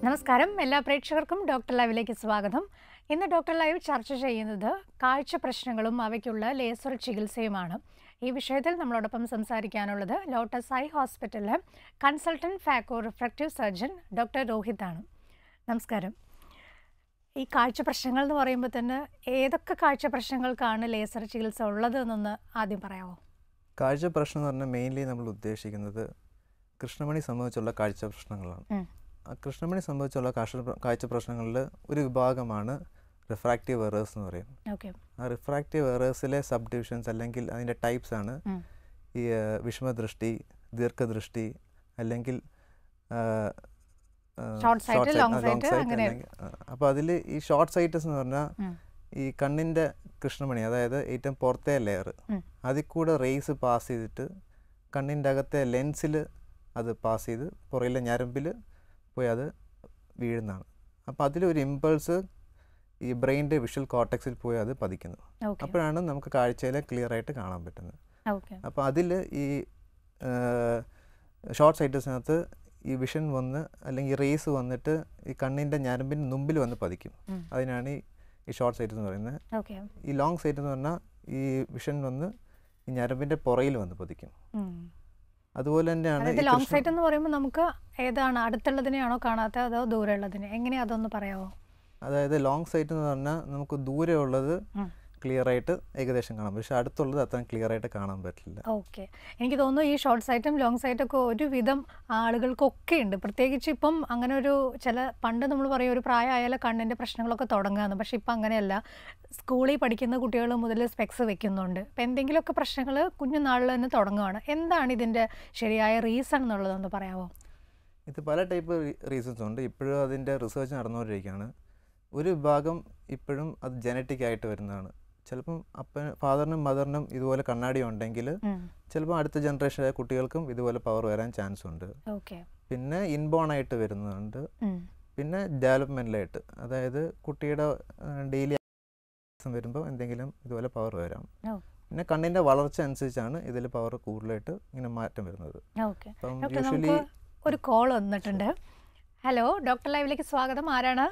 നമസ്കാരം എല്ലാ പ്രേക്ഷകർക്കും ഡോക്ടർ ലൈവിലേക്ക് സ്വാഗതം ഇന്ന് ഡോക്ടർ ലൈവ് ചർച്ച ചെയ്യുന്നത് കാഴ്ച പ്രശ്നങ്ങളും അവയ്ക്കുള്ള ലേസർ ചികിത്സയുമാണ് ഈ വിഷയത്തിൽ നമ്മളോടൊപ്പം സംസാരിക്കാനുള്ളത് ലോട്ടസ് ഐ ഹോസ്പിറ്റലിലെ consultant phaco refractive surgeon doctor രോഹിതാണ് നമസ്കാരം ഈ കാഴ്ച പ്രശ്നങ്ങൾ എന്ന് പറയുമ്പോൾ തന്നെ ഏതൊക്കെ കാഴ്ച പ്രശ്നങ്ങൾക്കാണ് ലേസർ ചികിത്സ ഉള്ളത് എന്നൊന്ന് ആദ്യം പറയാമോ കാഴ്ച പ്രശ്നം എന്ന് പറഞ്ഞാൽ മെയിൻലി നമ്മൾ ഉദ്ദേശിക്കുന്നത് കൃഷ്ണമണി സംബന്ധിച്ചുള്ള കാഴ്ച പ്രശ്നങ്ങളാണ് ഉം. ആ കൃഷ്ണമണി സംബന്ധിച്ചുള്ള കാഴ്ച കാഴ്ച പ്രശ്നങ്ങളിൽ ഒരു വിഭാഗമാണ് റിഫ്രാക്റ്റീവ് എറേഴ്സ് എന്ന് പറയും ഓക്കെ ആ റിഫ്രാക്റ്റീവ് എറേഴ്സിലെ സബ് ഡിവിഷൻസ് അല്ലെങ്കിൽ അതിൻ്റെ ടൈപ്സ് ആണ് ഉം. ഈ ആ, വിഷമദൃഷ്ടി ദീർഘദൃഷ്ടി അല്ലെങ്കിൽ Short sight, long sight, അങ്ങനെ. അപ്പോൾ അതിൽ ഈ ഷോർട്ട് സൈറ്റസ് എന്ന് പറഞ്ഞാൽ ഉം. ഈ കണ്ണിൻ്റെ കൃഷ്ണമണി അതായത് ഏറ്റവും പുറത്തെ ലെയർ ഉം. അതിൽ കൂടെ റേസ് പാസ് ചെയ്തിട്ട് കണ്ണിൻ്റെ അകത്തെ ലെൻസിൽ അത് പാസ് ചെയ്ത് പുറയിലെ ഞരമ്പിൽ പോയി അത് വീഴുന്നതാണ് അപ്പോൾ അതിലൊരു ഇമ്പൾസ് ഈ ബ്രെയിൻ്റെ വിഷ്വൽ കോർട്ടക്സിൽ പോയി അത് പതിക്കുന്നു ഓക്കെ അപ്പോഴാണ് നമുക്ക് കാഴ്ചയിൽ ക്ലിയർ ആയിട്ട് കാണാൻ പറ്റുന്നത് ഓക്കെ അപ്പോൾ അതിൽ ഈ ഷോർട്ട് സൈറ്റസിനകത്ത് ഈ വിഷൻ വന്ന് അല്ലെങ്കിൽ റേസ് വന്നിട്ട് ഈ കണ്ണിൻ്റെ ഞരമ്പിൻ്റെ മുമ്പിൽ വന്ന് പതിക്കും ഉം. അതിനാണ് ഈ ഈ ഷോർട്ട് സൈറ്റ് എന്ന് പറയുന്നത് ഓക്കെ ഈ ലോങ് സൈറ്റ് എന്ന് പറഞ്ഞാൽ ഈ വിഷൻ വന്ന് ഈ ഞരമ്പിൻ്റെ പുറയിൽ വന്ന് പതിക്കും ഉം. അതുപോലെ തന്നെയാണ് അതായത് ഈ ലോങ് കൃഷ്ണ- സൈറ്റ് എന്ന് പറയുമ്പോൾ നമുക്ക് ഏതാണ് അടുത്തുള്ളതിനെയാണോ കാണാത്തത് അതോ ദൂരെയുള്ളതിനെ എങ്ങനെയാ അതൊന്ന് പറയാമോ അതായത് ലോങ് സൈറ്റ് എന്ന് പറഞ്ഞാൽ നമുക്ക് ദൂരെ ഉള്ളത് ഉം. ക്ലിയർ ആയിട്ട് ഏകദേശം കാണാം പക്ഷെ അടുത്തുള്ളത് അത്ര ക്ലിയർ ആയിട്ട് കാണാൻ പറ്റില്ല ഓക്കെ എനിക്ക് തോന്നുന്നു ഈ ഷോർട്ട് സൈറ്റും ലോങ് സൈറ്റും ഒക്കെ ഒരുവിധം ആളുകൾക്കൊക്കെ ഉണ്ട് പ്രത്യേകിച്ച് ഇപ്പം അങ്ങനെ ഒരു ചില പണ്ട് നമ്മൾ പറയും ഒരു പ്രായമായാലും കണ്ണിൻ്റെ പ്രശ്നങ്ങളൊക്കെ തുടങ്ങുകയാണ് പക്ഷെ ഇപ്പം അങ്ങനെയല്ല സ്കൂളിൽ പഠിക്കുന്ന കുട്ടികൾ മുതൽ സ്പെക്സ് വെക്കുന്നുണ്ട് അപ്പം എന്തെങ്കിലുമൊക്കെ പ്രശ്നങ്ങൾ കുഞ്ഞുനാളിൽ തന്നെ തുടങ്ങുകയാണ് എന്താണ് ഇതിൻ്റെ ശരിയായ റീസൺ എന്നുള്ളതൊന്ന് പറയാമോ ഇത് പല ടൈപ്പ് റീസൺസ് ഉണ്ട് ഇപ്പോഴും അതിൻ്റെ റിസർച്ച് നടന്നുകൊണ്ടിരിക്കുകയാണ് ഒരു വിഭാഗം ഇപ്പോഴും അത് ജനറ്റിക് ആയിട്ട് വരുന്നതാണ് ചിലപ്പം അപ്പൻ ഫാദറിനും മദറിനും ഇതുപോലെ കണ്ണാടി ഉണ്ടെങ്കിൽ ചിലപ്പോൾ അടുത്ത ജനറേഷനിലെ കുട്ടികൾക്കും ഇതുപോലെ പവർ വരാൻ ചാൻസ് ഉണ്ട് ഓക്കെ പിന്നെ ഇൻബോൺ ആയിട്ട് വരുന്നുണ്ട് പിന്നെ ഡെവലപ്മെൻറ്റിലായിട്ട് അതായത് കുട്ടിയുടെ ഡെയിലി വരുമ്പോൾ എന്തെങ്കിലും ഇതുപോലെ പവർ വരാം ഓ. പിന്നെ കണ്ണിൻ്റെ വളർച്ച അനുസരിച്ചാണ് ഇതിൽ പവർ കൂടുതലായിട്ട് ഇങ്ങനെ മാറ്റം വരുന്നത് ഓക്കെ അപ്പം ഡോക്ടർ യൂഷ്വലി നമുക്ക് ഒരു കോൾ വന്നിട്ടുണ്ട് ഹലോ ഡോക്ടർ ലൈവിലേക്ക് സ്വാഗതം ആരാണ്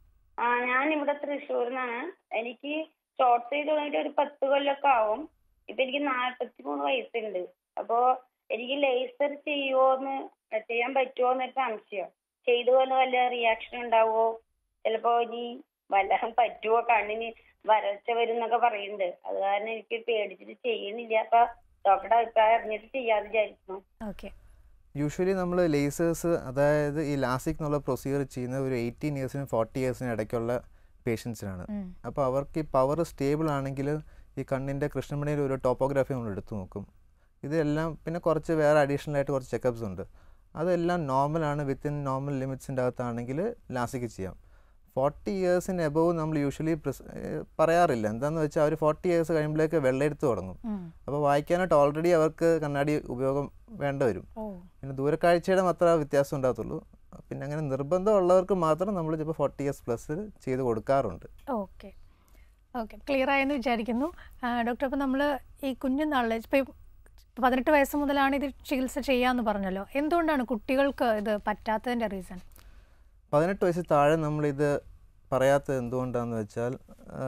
ആ ഞാൻ ഇവിടെ തൃശ്ശൂരിൽ നിന്നാണ് എനിക്ക് ഷോർട്ട് ചെയ്ത് തുടങ്ങിയിട്ട് ഒരു പത്ത് കൊല്ലമൊക്കെ ആവും ഇപ്പൊ എനിക്ക് നാല്പത്തി മൂന്ന് വയസ്സുണ്ട് അപ്പോ എനിക്ക് ലേസർ ചെയ്യുവോന്ന് ചെയ്യാൻ പറ്റുമോ എന്നൊരു സംശയം ചെയ്തു പോലെ വല്ല റിയാക്ഷൻ ഉണ്ടാവുമോ ചിലപ്പോ ഇനി വല്ല പറ്റുമോ കണ്ണിന് വരൾച്ച വരും എന്നൊക്കെ പറയുന്നുണ്ട് അത് കാരണം എനിക്ക് പേടിച്ചിട്ട് ചെയ്യണില്ല അപ്പൊ ഡോക്ടറുടെ അഭിപ്രായം അറിഞ്ഞിട്ട് ചെയ്യാതെ വിചാരിക്കുന്നു ഓക്കെ യൂഷ്വലി നമ്മൾ ലേസേഴ്സ് അതായത് ഈ ലാസിക് എന്നുള്ള പ്രൊസീജിയർ ചെയ്യുന്നത് ഒരു എയ്റ്റീൻ ഇയേഴ്സിനും ഫോർട്ടി ഇയേഴ്സിനും ഇടയ്ക്കുള്ള പേഷ്യൻസിനാണ് അപ്പോൾ അവർക്ക് ഈ പവർ സ്റ്റേബിൾ ആണെങ്കിൽ ഈ കണ്ണിൻ്റെ കൃഷ്ണമണിയിൽ ഒരു ടോപ്പോഗ്രാഫി നമ്മൾ എടുത്തു നോക്കും ഇതെല്ലാം പിന്നെ കുറച്ച് വേറെ അഡീഷണൽ ആയിട്ട് കുറച്ച് ചെക്കപ്സ് ഉണ്ട് അതെല്ലാം നോർമലാണ് വിത്തിൻ നോർമൽ ലിമിറ്റ്സിൻ്റെ അകത്താണെങ്കിൽ ലാസിക്ക് ചെയ്യാം ഫോർട്ടി ഇയേഴ്സിന് എബവ് നമ്മൾ യൂഷ്വലി പറയാറില്ല എന്താണെന്ന് വെച്ചാൽ അവർ ഫോർട്ടി ഇയേഴ്സ് കഴിയുമ്പോഴേക്ക് വെള്ളയെടുത്ത് തുടങ്ങും അപ്പോൾ വായിക്കാനായിട്ട് ഓൾറെഡി അവർക്ക് കണ്ണാടി ഉപയോഗം വേണ്ട വരും ഓ പിന്നെ ദൂരക്കാഴ്ചയുടെ മാത്രമേ വ്യത്യാസം ഉണ്ടാകത്തുള്ളൂ പിന്നെ അങ്ങനെ നിർബന്ധമുള്ളവർക്ക് മാത്രം നമ്മൾ ചിലപ്പോൾ ഫോർട്ടി ഇയേഴ്സ് പ്ലസ് ചെയ്ത് കൊടുക്കാറുണ്ട് ഓക്കെ ഓക്കെ ക്ലിയർ ആയെന്ന് വിചാരിക്കുന്നു ആ, ഡോക്ടർ അപ്പോൾ നമ്മൾ ഈ കുഞ്ഞുനാളിൽ ഇപ്പോൾ പതിനെട്ട് വയസ്സ് മുതലാണ് ഇത് ചികിത്സ ചെയ്യാമെന്ന് പറഞ്ഞല്ലോ എന്തുകൊണ്ടാണ് കുട്ടികൾക്ക് ഇത് പറ്റാത്തതിൻ്റെ റീസൺ പതിനെട്ട് വയസ്സിൽ താഴെ നമ്മളിത് പറയാത്തത് എന്തുകൊണ്ടാണെന്ന് വെച്ചാൽ ആ,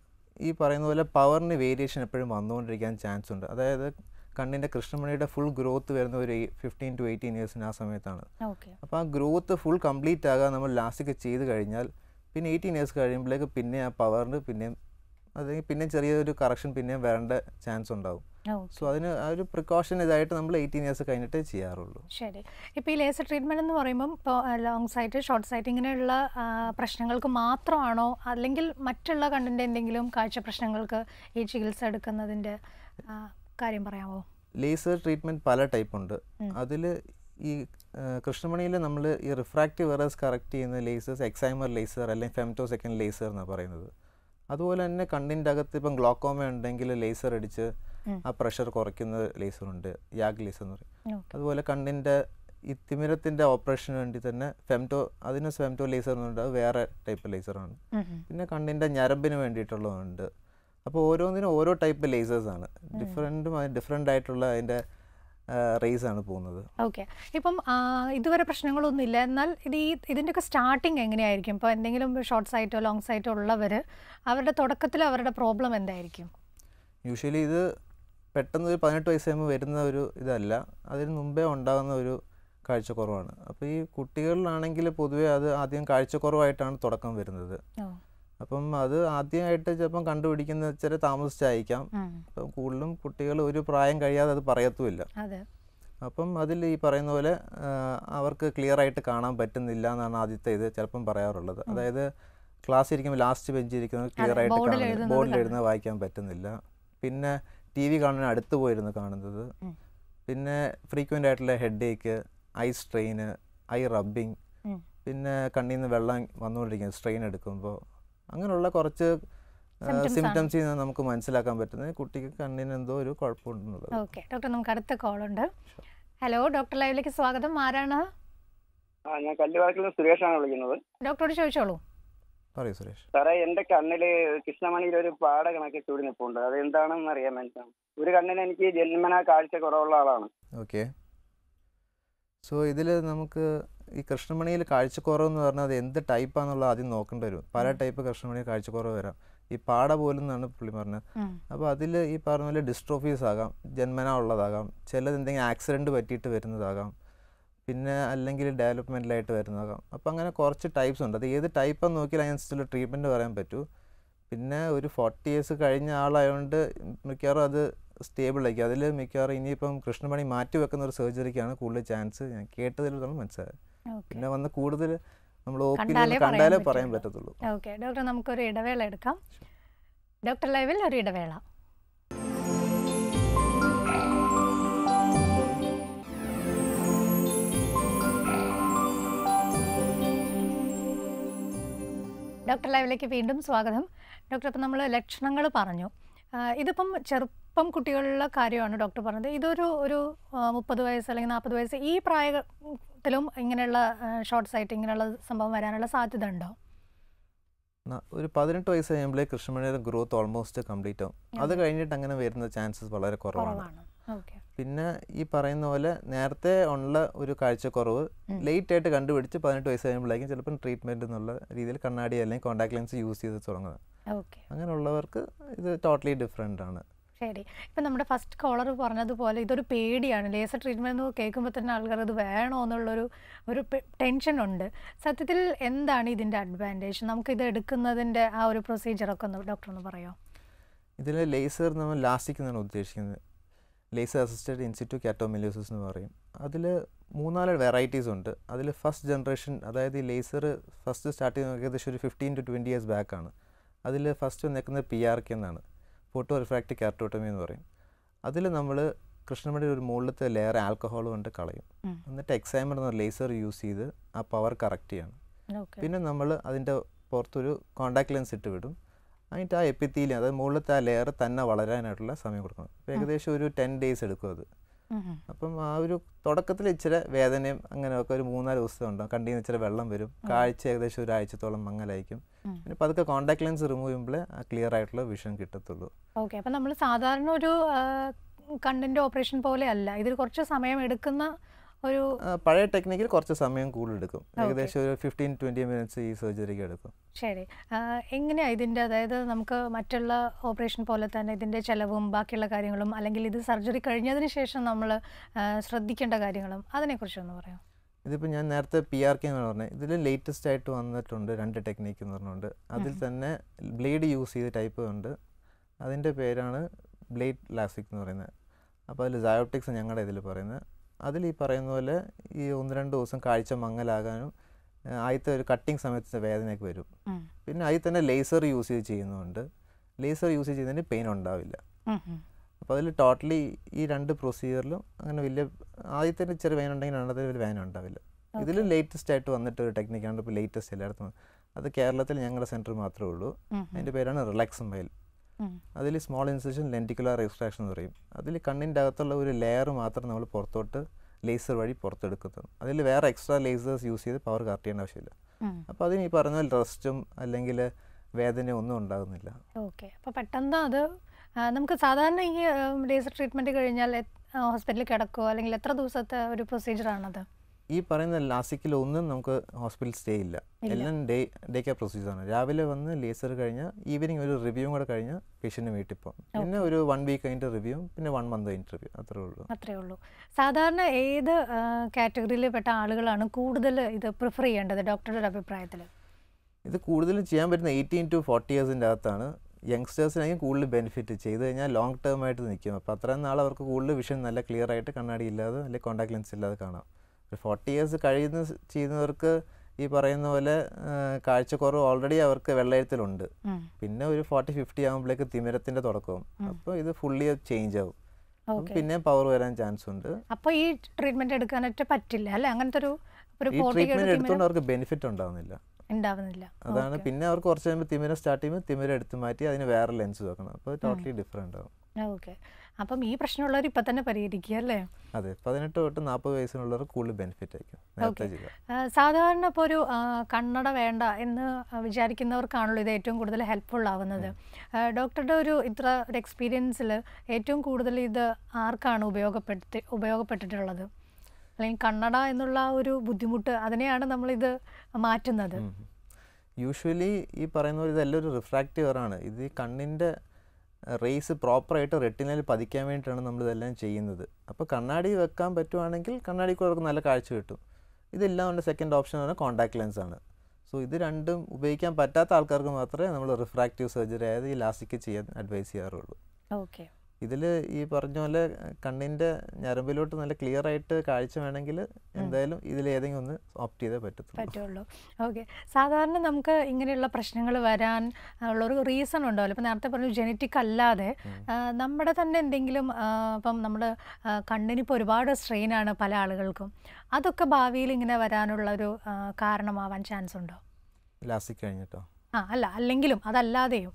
ഈ പറയുന്ന പോലെ പവറിന് വേരിയേഷൻ എപ്പോഴും വന്നുകൊണ്ടിരിക്കാൻ ചാൻസ് ഉണ്ട് അതായത് കണ്ണിൻ്റെ കൃഷ്ണമണിയുടെ ഫുൾ ഗ്രോത്ത് വരുന്ന ഒരു ഫിഫ്റ്റീൻ ടു എയ്റ്റീൻ ഇയേഴ്സിന് ആ സമയത്താണ് ഓക്കെ അപ്പോൾ ആ ഗ്രോത്ത് ഫുൾ കംപ്ലീറ്റ് ആകാൻ നമ്മൾ ലാസ്റ്റൊക്കെ ചെയ്ത് കഴിഞ്ഞാൽ പിന്നെ എയ്റ്റീൻ ഇയേഴ്സ് കഴിയുമ്പോഴേക്ക് പിന്നെ ആ പവറിന് പിന്നെയും അല്ലെങ്കിൽ പിന്നെ ചെറിയൊരു കറക്ഷൻ പിന്നെയും വരേണ്ട ചാൻസ് ഉണ്ടാവും സോ അതിന് ആ ഒരു പ്രിക്കോഷൻ ഇതായിട്ട് നമ്മൾ എയ്റ്റീൻ ഇയേഴ്സ് കഴിഞ്ഞിട്ടേ ചെയ്യാറുള്ളൂ ശരി ഇപ്പോൾ ഈ ലേസർ ട്രീറ്റ്മെൻറ്റ് എന്ന് പറയുമ്പം ഇപ്പോൾ ലോങ് സൈറ്റ് ഷോർട്ട് സൈറ്റ് ഇങ്ങനെയുള്ള ആ, പ്രശ്നങ്ങൾക്ക് മാത്രമാണോ അല്ലെങ്കിൽ മറ്റുള്ള കണ്ണിൻ്റെ എന്തെങ്കിലും കാഴ്ച പ്രശ്നങ്ങൾക്ക് ഈ ചികിത്സ എടുക്കുന്നതിൻ്റെ ആ, കാര്യം പറയാമോ ലേസർ ട്രീറ്റ്മെൻറ്റ് പല ടൈപ്പ് ഉണ്ട് ഉം. അതിൽ ഈ കൃഷ്ണമണിയിൽ നമ്മൾ ഈ റിഫ്രാക്റ്റീവ് എറേഴ്സ് കറക്റ്റ് ചെയ്യുന്ന ലേസേഴ്സ് എക്സൈമർ ലേസർ അല്ലെങ്കിൽ ഫെംറ്റോ സെക്കൻഡ് ലേസർ എന്നാണ് പറയുന്നത് അതുപോലെ തന്നെ കണ്ണിൻ്റെ അകത്ത് ഇപ്പം ഗ്ലോക്കോമ ഉണ്ടെങ്കിൽ ലേസർ അടിച്ച് ഉം. ആ പ്രഷർ കുറയ്ക്കുന്ന ലേസർ ഉണ്ട് യാഗ് ലേസർ എന്ന് പറയും ഓക്കെ അതുപോലെ കണ്ണിൻ്റെ ഈ തിമിരത്തിൻ്റെ ഓപ്പറേഷന് വേണ്ടി തന്നെ ഫെംറ്റോ അതിന് ഫെംറ്റോ ലേസർ എന്നുണ്ട് അത് വേറെ ടൈപ്പ് ലേസറാണ് പിന്നെ കണ്ണിൻ്റെ ഞരമ്പിന് വേണ്ടിയിട്ടുള്ളതുണ്ട് അപ്പോൾ ഓരോന്നിനും ഓരോ ടൈപ്പ് ലേസേഴ്സ് ആണ് ഡിഫറെൻറ്റും ഡിഫറെൻ്റ് ആയിട്ടുള്ള അതിൻ്റെ റേസ് ആണ് പോകുന്നത് ഓക്കെ ഇപ്പം ആ, ഇതുവരെ പ്രശ്നങ്ങളൊന്നും ഇല്ല എന്നാൽ ഇത് ഈ ഇതിൻ്റെയൊക്കെ സ്റ്റാർട്ടിങ് എങ്ങനെയായിരിക്കും ഇപ്പോൾ എന്തെങ്കിലും ഷോർട്ട് സൈറ്റോ ലോങ് സൈറ്റോ ഉള്ളവർ അവരുടെ തുടക്കത്തിൽ അവരുടെ പ്രോബ്ലം എന്തായിരിക്കും യൂഷ്വലി ഇത് പെട്ടെന്ന് ഒരു പതിനെട്ട് വയസ്സ് കഴിയുമ്പോൾ വരുന്ന ഒരു ഇതല്ല അതിന് മുമ്പേ ഉണ്ടാകുന്ന ഒരു കാഴ്ചക്കുറവാണ് അപ്പോൾ ഈ കുട്ടികളിലാണെങ്കിൽ പൊതുവേ അത് ആദ്യം കാഴ്ചക്കുറവായിട്ടാണ് തുടക്കം വരുന്നത് ഓ അപ്പം അത് ആദ്യമായിട്ട് ചിലപ്പം കണ്ടുപിടിക്കുന്ന ചില താമസിച്ചായിരിക്കാം ഉം. അപ്പം കൂടുതലും കുട്ടികൾ ഒരു പ്രായം കഴിയാതെ അത് പറയത്തുമില്ല അതെ അപ്പം അതിൽ ഈ പറയുന്ന പോലെ ആ, അവർക്ക് ക്ലിയർ ആയിട്ട് കാണാൻ പറ്റുന്നില്ല എന്നാണ് ആദ്യത്തെ ഇത് ചിലപ്പം പറയാറുള്ളത് അതായത് ക്ലാസ് ഇരിക്കുമ്പോൾ ലാസ്റ്റ് ബെഞ്ച് ഇരിക്കുന്നത് ക്ലിയർ അതെ, ആയിട്ട് ബോർഡിൽ കാണുന്നില്ല എഴുതുന്നത് ബോർഡിൽ കാണാൻ. എഴുതുന്നത് വായിക്കാൻ പറ്റുന്നില്ല പിന്നെ ടി വി കാണുന്ന അടുത്ത് പോയിരുന്ന് കാണുന്നത് ഉം. പിന്നെ ഫ്രീക്വൻ്റ് ആയിട്ടുള്ള headache eye strain eye rubbing ഉം. പിന്നെ കണ്ണിൽ നിന്ന് വെള്ളം വന്നുകൊണ്ടിരിക്കുന്നത് സ്ട്രെയിൻ എടുക്കുമ്പോൾ അങ്ങനെയുള്ള കുറച്ച് Symptoms ആണ്. സിംറ്റംസിൽ നിന്ന് നമുക്ക് മനസ്സിലാക്കാൻ പറ്റുന്നത് കുട്ടിക്ക് കണ്ണിന് എന്തോ ഒരു കുഴപ്പമുണ്ടെന്നുള്ളത് ഓക്കെ ഡോക്ടർ നമുക്ക് അടുത്ത കോളുണ്ട് ഹലോ ഡോക്ടർ ലൈവിലേക്ക് സ്വാഗതം ആരാണ് ആ ഞാൻ കല്ലുവാക്കിൽ നിന്ന് സുരേഷാണ് വിളിക്കുന്നത് ഡോക്ടറോട് ചോദിച്ചോളൂ പറയൂ സുരേഷ് സാറേ എന്റെ കണ്ണില് കൃഷ്ണമണിയിൽ ഒരു പാട കണക്ക് ചൂടി നിൽപ്പുണ്ട് അത് എന്താണെന്ന് അറിയാൻ വേണ്ടിയിട്ടാണ് ഒരു കണ്ണിന് എനിക്ക് ജന്മനാ കാഴ്ച കുറവുള്ള ആളാണ് ഓക്കെ സോ ഇതിൽ നമുക്ക് ഈ കൃഷ്ണമണിയിൽ കാഴ്ചക്കുറവെന്ന് പറഞ്ഞാൽ അത് എന്ത് ടൈപ്പാന്നുള്ളത് ആദ്യം നോക്കേണ്ടി വരും പല ടൈപ്പ് കൃഷ്ണമണിയിൽ കാഴ്ചക്കുറവ് വരാം ഈ പാട പോലും എന്നാണ് പുള്ളി പറഞ്ഞത് ഉം. അപ്പോൾ അതിൽ ഈ പറഞ്ഞ പോലെ ഡിസ്ട്രോഫീസ് ആകാം ജന്മന ഉള്ളതാകാം ചിലത് എന്തെങ്കിലും ആക്സിഡൻറ്റ് പറ്റിയിട്ട് വരുന്നതാകാം പിന്നെ അല്ലെങ്കിൽ ഡെവലപ്മെൻറ്റിലായിട്ട് വരുന്നതാകാം അപ്പോൾ അങ്ങനെ കുറച്ച് ടൈപ്സ് ഉണ്ട് അത് ഏത് ടൈപ്പെന്ന് നോക്കിയാൽ അതിനനുസരിച്ചുള്ള ട്രീറ്റ്മെൻറ്റ് പറയാൻ പറ്റൂ പിന്നെ ഒരു ഫോർട്ടി ഇയേഴ്സ് കഴിഞ്ഞ ആളായതുകൊണ്ട് മിക്കവാറും അത് സ്റ്റേബിൾ ആയിരിക്കും അതിൽ മിക്കവാറും ഇനിയിപ്പം കൃഷ്ണമണി മാറ്റി വെക്കുന്ന ഒരു സർജറിക്കാണ് കൂടുതൽ ചാൻസ് ഞാൻ കേട്ടതിലാണ് മനസ്സിലായത് ഓക്കെ പിന്നെ വന്ന് കൂടുതൽ നമ്മൾ ഒ പി കണ്ടാലേ പറയാൻ കണ്ടാലേ പറയാൻ പറ്റുള്ളൂ. പറ്റത്തുള്ളൂ ഓക്കെ ഡോക്ടർ നമുക്കൊരു ഇടവേള എടുക്കാം ഡോക്ടർ ലൈവിൽ ഒരു ഇടവേള ഡോക്ടർ ലൈവിലേക്ക് വീണ്ടും സ്വാഗതം ഡോക്ടർ ഇപ്പം നമ്മൾ ലക്ഷണങ്ങൾ പറഞ്ഞു ആ, ഇതിപ്പം ചെറുപ്പം കുട്ടികളിലെ കാര്യമാണ് ഡോക്ടർ പറഞ്ഞത് ഇതൊരു ഒരു ആ, മുപ്പത് വയസ്സ് അല്ലെങ്കിൽ നാൽപ്പത് വയസ്സ് ഈ പ്രായത്തിലും ഇങ്ങനെയുള്ള ഷോർട്ട് സൈറ്റ് ഇങ്ങനെയുള്ള സംഭവം വരാനുള്ള സാധ്യത ഉണ്ടോ ന- ഒരു പതിനെട്ട് വയസ്സ് കഴിയുമ്പോഴേ കൃഷ്ണമണിയുടെ ഗ്രോത്ത് ഓൾമോസ്റ്റ് കംപ്ലീറ്റ് ആവും അത് അതെ. കഴിഞ്ഞിട്ട് അങ്ങനെ വരുന്ന ചാൻസസ് വളരെ കുറവാണ് കുറവാണ് ഓക്കെ പിന്നെ ഈ പറയുന്ന പോലെ നേരത്തെ ഉള്ള ഒരു കാഴ്ചക്കുറവ് ഉം. ലേറ്റ് ആയിട്ട് കണ്ടുപിടിച്ച് പതിനെട്ട് വയസ്സ് കഴിയുമ്പോഴേക്കും ചിലപ്പം ട്രീറ്റ്മെൻറ്റ് എന്നുള്ള രീതിയിൽ കണ്ണാടി അല്ലെങ്കിൽ കോൺടാക്ട് ലെൻസ് യൂസ് ചെയ്ത് തുടങ്ങുന്നത് ഓക്കെ അങ്ങനെയുള്ളവർക്ക് ഇത് ടോട്ടലി ഡിഫറെൻ്റ് ആണ് ശരി ഇപ്പം നമ്മുടെ ഫസ്റ്റ് കോളർ പറഞ്ഞതുപോലെ ഇതൊരു പേടിയാണ് ലേസർ ട്രീറ്റ്മെൻറ്റ് എന്ന് കേൾക്കുമ്പോൾ തന്നെ ആൾക്കാർ ഇത് വേണോ എന്നുള്ളൊരു ഒരു ടെൻഷൻ ഉണ്ട് സത്യത്തിൽ എന്താണ് ഇതിൻ്റെ അഡ്വാൻറ്റേജ് നമുക്ക് ഇത് എടുക്കുന്നതിൻ്റെ ആ ഒരു പ്രൊസീജിയറൊക്കെ ഒന്ന് ഡോക്ടർ ഒന്ന് പറയാമോ ഇതിൽ ലേസർ നമ്മൾ ലാസ്റ്റിക് എന്നാണ് ഉദ്ദേശിക്കുന്നത് ലേസർ അസിസ്റ്റഡ് ഇൻസിറ്റു കാറ്റോമിലിയോസിസ് എന്ന് പറയും അതിൽ മൂന്നാല് വെറൈറ്റീസ് ഉണ്ട് അതിൽ ഫസ്റ്റ് ജനറേഷൻ അതായത് ഈ ലേസർ ഫസ്റ്റ് സ്റ്റാർട്ട് ചെയ്ത് ഏകദേശം ഒരു ഫിഫ്റ്റീൻ ടു ട്വൻറ്റി ഇയേഴ്സ് ബാക്കാണ് അതിൽ ഫസ്റ്റ് നിൽക്കുന്നത് പി ആർ കെ എന്നാണ് ഫോട്ടോ റിഫ്രാക്റ്റീവ് കാർട്ടോട്ടമി എന്ന് പറയും അതിൽ നമ്മൾ കൃഷ്ണമണിയുടെ ഒരു മുകളിലത്തെ ലെയർ ആൽക്കഹോൾ കൊണ്ട് കളയും ഉം. എന്നിട്ട് എക്സൈമർ എന്ന ലേസർ യൂസ് ചെയ്ത് ആ പവർ കറക്റ്റ് ചെയ്യണം ഓക്കെ പിന്നെ നമ്മൾ അതിൻ്റെ പുറത്തൊരു കോണ്ടാക്ട് ലെൻസ് ഇട്ട് വിടും അതിൻ്റെ ആ എപ്പിത്തീലിയം അതായത് മുകളിലത്തെ ആ ലെയർ തന്നെ വളരാനായിട്ടുള്ള സമയം കൊടുക്കണം അപ്പോൾ ഏകദേശം ഒരു ടെൻ ഡേയ്സ് എടുക്കും അത് അപ്പം ആ ഒരു തുടക്കത്തിൽ ഇച്ചിരി വേദനയും അങ്ങനെയൊക്കെ ഒരു മൂന്നാല് ദിവസം ഉണ്ടാവും കണ്ടിൽ നിന്ന് ഇച്ചിരി വെള്ളം വരും കാഴ്ച ഏകദേശം ഒരാഴ്ചത്തോളം മങ്ങലായിരിക്കും ഉം. പിന്നെ പതുക്കെ കോണ്ടാക്ട് ലെൻസ് റിമൂവ് ചെയ്യുമ്പോഴേ ആ ക്ലിയർ ആയിട്ടുള്ള വിഷൻ കിട്ടത്തുള്ളൂ ഓക്കെ അപ്പം നമ്മൾ സാധാരണ ഒരു കണ്ണിൻ്റെ ഓപ്പറേഷൻ പോലെ അല്ല ഇതിൽ കുറച്ച് സമയം എടുക്കുന്ന ഒരു ആ, പഴയ ടെക്നിക്കിൽ കുറച്ച് സമയം കൂടുതൽ എടുക്കും ഏകദേശം ഒരു ഫിഫ്റ്റീൻ ട്വൻറ്റി മിനിറ്റ്സ് ഈ സർജറിക്ക് എടുക്കും ശരി എങ്ങനെയാണ് ഇതിൻ്റെ അതായത് നമുക്ക് മറ്റുള്ള ഓപ്പറേഷൻ പോലെ തന്നെ ഇതിൻ്റെ ചിലവും ബാക്കിയുള്ള കാര്യങ്ങളും അല്ലെങ്കിൽ ഇത് സർജറി കഴിഞ്ഞതിന് ശേഷം നമ്മൾ ശ്രദ്ധിക്കേണ്ട കാര്യങ്ങളും അതിനെക്കുറിച്ചൊന്ന് പറയാം ഇതിപ്പോൾ ഞാൻ നേരത്തെ പി ആർ കെ എന്ന് പറഞ്ഞത് ഇതിൽ ലേറ്റസ്റ്റ് ആയിട്ട് വന്നിട്ടുണ്ട് രണ്ട് ടെക്നിക്ക് എന്ന് പറഞ്ഞുകൊണ്ട് അതിൽ തന്നെ ബ്ലേഡ് യൂസ് ചെയ്ത ടൈപ്പ് ഉണ്ട് അതിൻ്റെ പേരാണ് ബ്ലേഡ് ലാസിക് എന്ന് പറയുന്നത് അപ്പോൾ അതിൽ സയോപ്റ്റിക്സ് ഞങ്ങളുടെ ഇതിൽ പറയുന്നത് അതിൽ ഈ പറയുന്ന പോലെ ഈ ഒന്ന് രണ്ട് ദിവസം കാഴ്ച മങ്ങലാകാനും ആ, ആദ്യത്തെ ഒരു കട്ടിങ് സമയത്ത് വേദനയൊക്കെ വരും ഉം. പിന്നെ അതിൽ തന്നെ ലേസർ യൂസ് ചെയ്ത് ചെയ്യുന്നുണ്ട് ലേസർ യൂസ് ചെയ്യുന്നതിന് പെയിൻ ഉണ്ടാവില്ല ഉം, ഉം. അപ്പോൾ അതിൽ ടോട്ടലി ഈ രണ്ട് പ്രൊസീജിയറിലും അങ്ങനെ വലിയ ആദ്യത്തെ ചെറിയ വേന ഉണ്ടെങ്കിൽ രണ്ടാമത്തെ വലിയ വേന ഉണ്ടാവില്ല ഇതിൽ ലേറ്റസ്റ്റ് ആയിട്ട് വന്നിട്ട് ഒരു ടെക്നിക്കാണ് ഇപ്പോൾ ലേറ്റസ്റ്റ് എല്ലായിടത്തും അത് കേരളത്തിൽ ഞങ്ങളുടെ സെൻറ്റർ മാത്രമേ ഉള്ളൂ ഉം, ഉം. അതിൻ്റെ പേരാണ് റിലാക്സ് മൈൽ ഉം. അതിൽ സ്മോൾ ഇൻസിഷൻ ലെൻറ്റിക്കുലർ എക്സ്ട്രാക്ഷൻ എന്ന് പറയും അതിൽ കണ്ണിൻ്റെ അകത്തുള്ള ഒരു ലെയർ മാത്രം നമ്മൾ പുറത്തോട്ട് ലേസർ വഴി പുറത്തെടുക്കുന്നത് അതിൽ വേറെ എക്സ്ട്രാ ലേസേഴ്സ് യൂസ് ചെയ്ത് പവർ കറക്റ്റ് ചെയ്യേണ്ട ആവശ്യമില്ല ഉം. അപ്പോൾ അതിന് ഈ പറഞ്ഞ പോലെ റെസ്റ്റും അല്ലെങ്കിൽ വേദനയോ ഒന്നും ഉണ്ടാകുന്നില്ല ഓക്കെ അപ്പോൾ പെട്ടെന്ന് അത് ആ, നമുക്ക് സാധാരണ ഈ ലേസർ ട്രീറ്റ്മെൻറ്റ് കഴിഞ്ഞാൽ എ- ഹോസ്പിറ്റലിൽ കിടക്കുമോ അല്ലെങ്കിൽ എത്ര ദിവസത്തെ ഒരു പ്രൊസീജിയറാണത് ഈ പറയുന്ന ലാസിക്കിൽ ഒന്നും നമുക്ക് ഹോസ്പിറ്റൽ സ്റ്റേ ഇല്ല എല്ലാം ഡേ ഡേ കെയർ പ്രൊസീജിയറാണ് രാവിലെ വന്ന് ലേസർ കഴിഞ്ഞാൽ ഈവനിങ് ഒരു റിവ്യൂ കൂടെ കഴിഞ്ഞാൽ പേഷ്യൻ്റ് വീട്ടിൽ പോകും പിന്നെ ഒരു വൺ വീക്ക് കഴിഞ്ഞിട്ട് റിവ്യൂ പിന്നെ വൺ മന്ത് കഴിഞ്ഞിട്ട് റിവ്യൂ അത്രേ ഉള്ളൂ അത്രേ ഉള്ളൂ സാധാരണ ഏത് കാറ്റഗറിയിൽ പെട്ട ആളുകളാണ് കൂടുതൽ ഇത് പ്രിഫർ ചെയ്യേണ്ടത് ഡോക്ടറുടെ ഒരു അഭിപ്രായത്തിൽ ഇത് കൂടുതലും ചെയ്യാൻ പറ്റുന്ന എയ്റ്റീൻ ടു ഫോർട്ടി ഇയേഴ്സിൻ്റെ അകത്താണ് യങ്സ്റ്റേഴ്സിനായിരിക്കും കൂടുതൽ ബെനിഫിറ്റ് ചെയ്ത് കഴിഞ്ഞാൽ ലോങ് ടേം ആയിട്ട് നിൽക്കും അപ്പോൾ അത്രയും നാൾ അവർക്ക് കൂടുതൽ വിഷൻ നല്ല ക്ലിയർ ആയിട്ട് കണ്ണാടി ഇല്ലാതെ അല്ലെങ്കിൽ കോൺടാക്ട് ലെൻസ് ഇല്ലാതെ കാണാം ഒരു ഫോർട്ടി ഇയേഴ്സ് കഴിയുന്ന സ് ചെയ്യുന്നവർക്ക് ഈ പറയുന്ന പോലെ ആ, കാഴ്ചക്കുറവ് ഓൾറെഡി അവർക്ക് വെള്ളയെഴുത്തിലുണ്ട് പിന്നെ ഒരു ഫോർട്ടി ഫിഫ്റ്റി ആകുമ്പോഴേക്ക് തിമിരത്തിൻ്റെ തുടക്കവും അപ്പോൾ ഇത് ഫുള്ളി ചേഞ്ച് ആവും അപ്പം ഓക്കെ പിന്നെ പവർ വരാൻ ചാൻസ് ഉണ്ട് അപ്പോൾ ഈ ട്രീറ്റ്മെന്റ് എടുക്കാനായിട്ട് പറ്റില്ല അല്ലേ അങ്ങനത്തെ ഒരു ഒരു ഈ ഫോർട്ടി ട്രീറ്റ്മെൻറ്റ് എടുത്തുകൊണ്ട് അവർക്ക് ബെനിഫിറ്റ് ഉണ്ടാവുന്നില്ല ഉണ്ടാവുന്നില്ല അതാണ് പിന്നെ അവർക്ക് കുറച്ച് കഴിയുമ്പോൾ തിമിരം സ്റ്റാർട്ട് ചെയ്യുമ്പോൾ തിമിരം എടുത്ത് മാറ്റി അതിന് വേറെ ലെൻസ് വെക്കണം അപ്പോൾ ടോട്ടലി ഡിഫറെൻ്റ് ആവും ഓക്കെ അപ്പം ഈ പ്രശ്നമുള്ളവർ ഇപ്പം തന്നെ പരിഹരിക്കുക അല്ലേ അതെ പതിനെട്ട് തൊട്ട് നാൽപ്പത് വയസ്സിനുള്ളവർക്ക് കൂടുതൽ ബെനിഫിറ്റ് ആയിരിക്കും നേരത്തെ Okay. ചെയ്താൽ ആ, സാധാരണ ഇപ്പോൾ ഒരു ആ, കണ്ണട വേണ്ട എന്ന് വിചാരിക്കുന്നവർക്കാണല്ലോ ഇത് ഏറ്റവും കൂടുതൽ ഹെൽപ്ഫുൾ ആവുന്നത് ആ, ഡോക്ടറുടെ ഒരു ഇത്ര ഒരു എക്സ്പീരിയൻസിൽ ഏറ്റവും കൂടുതൽ ഇത് ആർക്കാണ് ഉപയോഗപ്പെടുത്തി ഉപയോഗപ്പെട്ടിട്ടുള്ളത് അല്ലെങ്കിൽ കണ്ണട എന്നുള്ള ആ ഒരു ബുദ്ധിമുട്ട് അതിനെയാണ് നമ്മളിത് മാറ്റുന്നത് യൂഷ്വലി ഈ പറയുന്ന പോലെ ഇതെല്ലാം ഒരു റിഫ്രാക്റ്റീവ് ആണ് ഇത് ഈ കണ്ണിൻ്റെ റേസ് പ്രോപ്പറായിട്ട് റെറ്റിനയിൽ പതിക്കാൻ വേണ്ടിയിട്ടാണ് നമ്മൾ ഇതെല്ലാം ചെയ്യുന്നത് അപ്പോൾ കണ്ണാടി വെക്കാൻ പറ്റുവാണെങ്കിൽ കണ്ണാടി കൂടെ അവർക്ക് നല്ല കാഴ്ച കിട്ടും ഇതെല്ലാം കൊണ്ട് സെക്കൻഡ് ഓപ്ഷൻ ആണ് കോൺടാക്ട് ലെൻസ് ആണ് സോ ഇത് രണ്ടും ഉപയോഗിക്കാൻ പറ്റാത്ത ആൾക്കാർക്ക് മാത്രമേ നമ്മൾ റിഫ്രാക്റ്റീവ് സർജറി അതായത് ഈ ലാസ്റ്റിക്ക് ചെയ്യാൻ അഡ്വൈസ് ചെയ്യാറുള്ളൂ ഓക്കെ ഇതിൽ ഈ പറഞ്ഞ പോലെ കണ്ണിൻ്റെ ഞരമ്പിലോട്ട് നല്ല ക്ലിയർ ആയിട്ട് കാഴ്ച വേണമെങ്കിൽ എന്തായാലും ഇതിൽ ഏതെങ്കിലും ഒന്ന് ഓപ്റ്റ് ചെയ്തേ പറ്റത്തുള്ളൂ പറ്റുള്ളൂ ഓക്കെ സാധാരണ നമുക്ക് ഇങ്ങനെയുള്ള പ്രശ്നങ്ങൾ വരാൻ ഉള്ളൊരു റീസൺ ഉണ്ടാവില്ല ഇപ്പം നേരത്തെ പറഞ്ഞു ജനറ്റിക് അല്ലാതെ ആ, നമ്മുടെ തന്നെ എന്തെങ്കിലും ആ, ഇപ്പം നമ്മൾ കണ്ണിനിപ്പോൾ ഒരുപാട് സ്ട്രെയിനാണ് പല ആളുകൾക്കും അതൊക്കെ ഭാവിയിൽ ഇങ്ങനെ വരാനുള്ളൊരു ആ, കാരണമാവാൻ ചാൻസ് ഉണ്ടോ ലാസ്റ്റിക് കഴിഞ്ഞിട്ടോ ആ അല്ല അല്ലെങ്കിലും അതല്ലാതെയും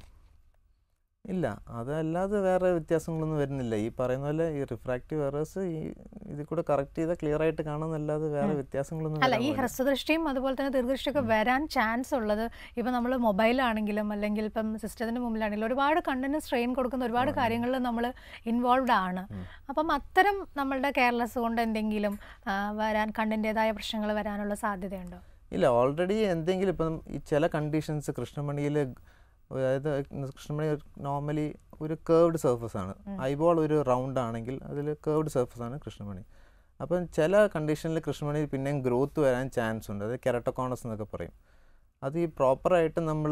ഇല്ല അതല്ലാതെ വേറെ വ്യത്യാസങ്ങളൊന്നും വരുന്നില്ല ഈ പറയുന്ന പോലെ ഈ റിഫ്രാക്റ്റീവ് എറേഴ്സ് ഈ ഇതിൽ കൂടെ കറക്റ്റ് ചെയ്താൽ ക്ലിയർ ആയിട്ട് കാണുന്നല്ലാതെ വേറെ വ്യത്യാസങ്ങളൊന്നും അല്ല വരാൻ ഈ പാടില്ല. ഹ്രസ്വദൃഷ്ടിയും അതുപോലെ തന്നെ ദീർഘദൃഷ്ടിയൊക്കെ വരാൻ ചാൻസ് ഉള്ളത് ഇപ്പം നമ്മൾ മൊബൈലാണെങ്കിലും അല്ലെങ്കിൽ ഇപ്പം സിസ്റ്റത്തിൻ്റെ മുമ്പിലാണെങ്കിലും ഒരുപാട് കണ്ണിന് സ്ട്രെയിൻ കൊടുക്കുന്ന ഒരുപാട് കാര്യങ്ങളിൽ നമ്മൾ ഇൻവോൾവ് ആണ് അപ്പം അത്തരം നമ്മളുടെ കെയർലെസ് കൊണ്ട് എന്തെങ്കിലും ആ, വരാൻ കണ്ണിൻ്റെതായ പ്രശ്നങ്ങൾ വരാനുള്ള സാധ്യതയുണ്ടോ ഇല്ല ഓൾറെഡി എന്തെങ്കിലും ഇപ്പം ഈ ചില കണ്ടീഷൻസ് കൃഷ്ണമണിയിൽ അതായത് കൃഷ്ണമണി നോർമലി ഒരു കേർവ്ഡ് സർഫസ് ആണ് ഐബോൾ ഒരു റൗണ്ട് ആണെങ്കിൽ അതിൽ കേർവ്ഡ് സർഫസ് ആണ് കൃഷ്ണമണി അപ്പം ചില കണ്ടീഷനിൽ കൃഷ്ണമണി പിന്നെയും ഗ്രോത്ത് വരാൻ ചാൻസ് ഉണ്ട് അത് കെറട്ടോക്കോണസ് എന്നൊക്കെ പറയും അത് ഈ പ്രോപ്പറായിട്ട് നമ്മൾ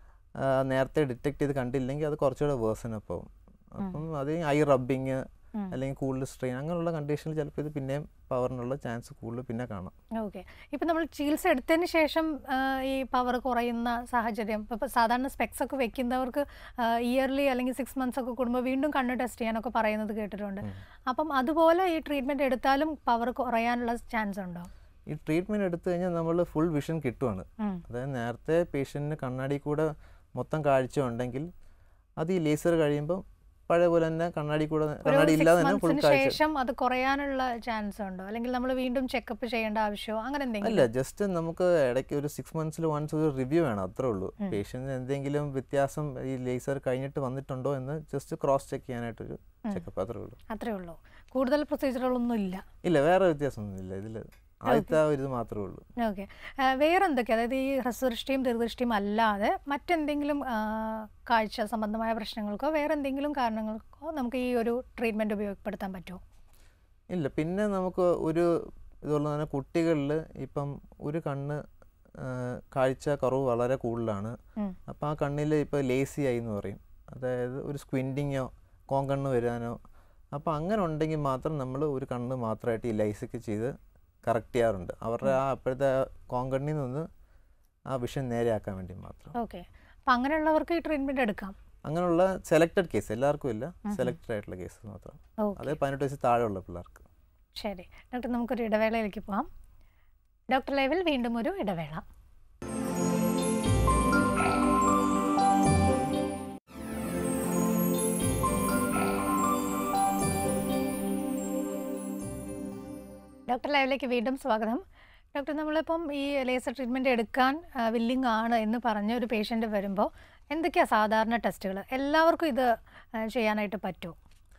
നേരത്തെ ഡിറ്റക്ട് ചെയ്ത് കണ്ടില്ലെങ്കിൽ അത് കുറച്ചുകൂടെ വേഴ്സൺ പോകും അപ്പം അത് ഐ റബ്ബിങ് ഉം. അല്ലെങ്കിൽ കൂടുതൽ സ്ട്രെയിൻ അങ്ങനെയുള്ള കണ്ടീഷനിൽ ചിലപ്പോൾ ഇത് പിന്നെയും പവറിനുള്ള ചാൻസ് കൂടുതൽ പിന്നെ കാണാം ഓക്കെ ഇപ്പം നമ്മൾ ചികിത്സ എടുത്തതിന് ശേഷം ആ, ഈ പവർ കുറയുന്ന സാഹചര്യം ഇപ്പോൾ സാധാരണ സ്പെക്സ് ഒക്കെ വെക്കുന്നവർക്ക് ഇയർലി അല്ലെങ്കിൽ സിക്സ് മന്ത്സ് ഒക്കെ കൂടുമ്പോൾ വീണ്ടും കണ്ണ് ടെസ്റ്റ് ചെയ്യാനൊക്കെ പറയുന്നത് കേട്ടിട്ടുണ്ട് അപ്പം അതുപോലെ ഈ ട്രീറ്റ്മെൻറ്റ് എടുത്താലും പവർ കുറയാനുള്ള ചാൻസ് ഉണ്ടോ ഈ ട്രീറ്റ്മെൻറ്റ് എടുത്തു കഴിഞ്ഞാൽ നമ്മൾ ഫുൾ വിഷൻ കിട്ടുവാണ് ഉം. അതായത് നേരത്തെ പേഷ്യൻറ്റിന് കണ്ണാടി കൂടെ മൊത്തം കാഴ്ച ഉണ്ടെങ്കിൽ അത് ഈ ലേസർ കഴിയുമ്പോൾ പഴയ പോലെ തന്നെ കണ്ണാടി കൂടെ ഒരു കണ്ണാടി സിക്സ് ഇല്ലാതെ തന്നെ ഫുൾ മന്ത്സിന് കാഴ്ച ശേഷം അത് കുറയാനുള്ള ചാൻസ് ഉണ്ടോ അല്ലെങ്കിൽ നമ്മൾ വീണ്ടും ചെക്കപ്പ് ചെയ്യേണ്ട ആവശ്യമോ അങ്ങനെ അല്ല എന്തെങ്കിലും ജസ്റ്റ് നമുക്ക് ഇടയ്ക്ക് ഒരു സിക്സ് മന്ത്സിൽ വൺസ് ഒരു റിവ്യൂ വേണം അത്രേ ഉള്ളൂ പേഷ്യൻറ്റിന് എന്തെങ്കിലും വ്യത്യാസം ഈ ലേസർ കഴിഞ്ഞിട്ട് വന്നിട്ടുണ്ടോ എന്ന് ജസ്റ്റ് ക്രോസ് ചെക്ക് ചെയ്യാനായിട്ടൊരു ചെക്കപ്പ് അത്രേ ഉള്ളൂ അത്രേ ഉള്ളൂ കൂടുതൽ പ്രൊസീജിയറുകളൊന്നും ഇല്ല ഇല്ല വേറെ വ്യത്യാസമൊന്നുമില്ല ഇതിൽ ആദ്യത്തെ ആ ഒരു ഇത് മാത്രമേ ഉള്ളൂ ഓക്കെ വേറെ എന്തൊക്കെ അതായത് ഈ ഹ്രസ്വദൃഷ്ടിയും ദീർഘദൃഷ്ടിയും അല്ലാതെ മറ്റെന്തെങ്കിലും ആ, കാഴ്ച സംബന്ധമായ പ്രശ്നങ്ങൾക്കോ വേറെ എന്തെങ്കിലും കാരണങ്ങൾക്കോ നമുക്ക് ഈ ഒരു ട്രീറ്റ്മെൻറ്റ് ഉപയോഗപ്പെടുത്താൻ പറ്റുമോ ഇല്ല പിന്നെ നമുക്ക് ഒരു ഇതുള്ള തന്നെ കുട്ടികളിൽ ഇപ്പം ഒരു കണ്ണ് ആ, കാഴ്ച കുറവ് വളരെ കൂടുതലാണ് ഉം. അപ്പോൾ ആ കണ്ണിൽ ഇപ്പോൾ ലേസി ആയി എന്ന് പറയും അതായത് ഒരു സ്ക്വിൻറ്റിങ്ങോ കോങ്കണ്ണ് വരാനോ അപ്പോൾ അങ്ങനെ ഉണ്ടെങ്കിൽ മാത്രം നമ്മൾ ഒരു കണ്ണ് മാത്രമായിട്ട് ഈ ലൈസൊക്കെ ചെയ്ത് കറക്റ്റ് ചെയ്യാറുണ്ട് അവരുടെ ആ അപ്പോഴത്തെ കോങ്കണ്ണിൽ നിന്ന് ആ വിഷൻ നേരെയാക്കാൻ വേണ്ടി മാത്രം ഓക്കെ അപ്പം അങ്ങനെയുള്ളവർക്ക് ഈ ട്രീറ്റ്മെൻറ്റ് എടുക്കാം അങ്ങനെയുള്ള സെലക്റ്റഡ് കേസ് എല്ലാവർക്കും ഇല്ല സെലക്റ്റഡ് ആയിട്ടുള്ള കേസ് മാത്രം ഓക്കെ അത് പതിനെട്ട് വയസ്സ് താഴെയുള്ള പിള്ളേർക്ക് ശരി ഡോക്ടർ നമുക്കൊരു ഇടവേളയിലേക്ക് പോകാം ഡോക്ടർ ലൈവിൽ വീണ്ടും ഒരു ഇടവേള ഡോക്ടർ ലൈവിലേക്ക് വീണ്ടും സ്വാഗതം ഡോക്ടർ നമ്മളിപ്പം ഈ ലേസർ ട്രീറ്റ്മെൻറ്റ് എടുക്കാൻ വില്ലിംഗ് ആണ് എന്ന് പറഞ്ഞ ഒരു പേഷ്യൻ്റ് വരുമ്പോൾ എന്തൊക്കെയാണ് സാധാരണ ടെസ്റ്റുകൾ എല്ലാവർക്കും ഇത് ആ, ചെയ്യാനായിട്ട് പറ്റുമോ